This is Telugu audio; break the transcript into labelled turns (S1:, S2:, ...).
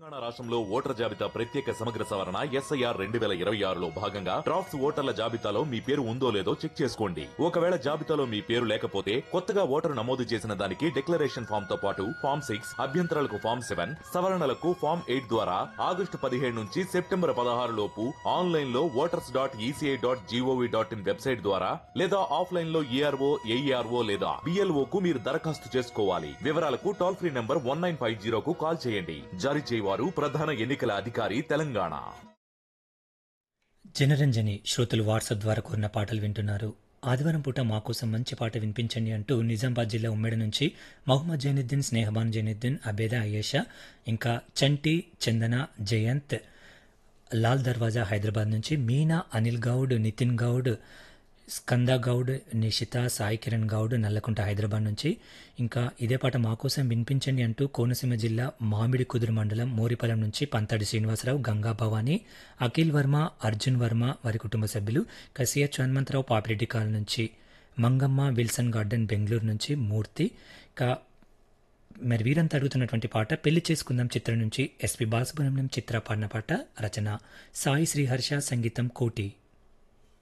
S1: తెలంగాణ రాష్ట్రంలో ఓటర్ జాబితా ప్రత్యేక సమగ్ర సవరణ ఎస్ఐఆర్ రెండు వేల ఇరవై ఆరులో భాగంగా డ్రాఫ్ట్స్ ఓటర్ల జాబితాలో మీ పేరు ఉందో లేదో చెక్ చేసుకోండి ఒకవేళ జాబితాలో మీ పేరు లేకపోతే కొత్తగా ఓటరు నమోదు చేసిన దానికి డిక్లరేషన్ ఫామ్ తో పాటు ఫామ్ సిక్స్ అభ్యంతరాలకు ఫామ్ సెవెన్ సవరణలకు ఫామ్ ఎయిట్ ద్వారా ఆగస్టు పదిహేడు నుంచి సెప్టెంబర్ పదహారు లోపు ఆన్లైన్ లో voters dot ECI dot GOV dot in website ద్వారా లేదా ఆఫ్లైన్ లో ఈఆర్ఓ ఏఈఆర్ఓ లేదా బిఎల్ఓ కు మీరు దరఖాస్తు చేసుకోవాలి వివరాలకు toll free number one nine five జీరోకు కాల్ చేయండి జారీ చేయవారు ప్రధాన ఎన్నికల అధికారి తెలంగాణ
S2: జనరంజని శ్రోతలు వాట్సాప్ ద్వారా కోరిన పాటలు వింటున్నారు ఆదివారం పూట మా కోసం మంచి పాట వినిపించండి అంటూ నిజామాబాద్ జిల్లా ఉమ్మడి నుంచి మహమ్మద్ జైనుద్దీన్ స్నేహబాన్ జైనుద్దీన్ అబేదా అయేషా ఇంకా చంటి చందన జయంత్ లాల్ దర్వాజా హైదరాబాద్ నుంచి మీనా అనిల్ గౌడ్ నితిన్ గౌడ్ స్కంద గౌడ్ నిషిత సాయి కిరణ్ గౌడ్ నల్లకుంట హైదరాబాద్ నుంచి ఇంకా ఇదే పాట మా కోసం వినిపించండి అంటూ కోనసీమ జిల్లా మామిడి కుదురు మండలం మోరిపల్లం నుంచి పంతడి శ్రీనివాసరావు గంగా భవానీ అఖిల్ వర్మ అర్జున్ వర్మ వారి కుటుంబ సభ్యులు కసియర్ హనుమంతరావు పాపిరెడ్డి కాలనీ నుంచి మంగమ్మ విల్సన్ గార్డెన్ బెంగళూరు నుంచి మూర్తి ఇంకా మరి వీరంతా అడుగుతున్నటువంటి పాట పెళ్లి చేసుకుందాం చిత్రం నుంచి ఎస్పి బాలసుబ్రహ్మణ్యం చిత్ర పాడిన పాట రచన సాయి శ్రీహర్ష సంగీతం కోటి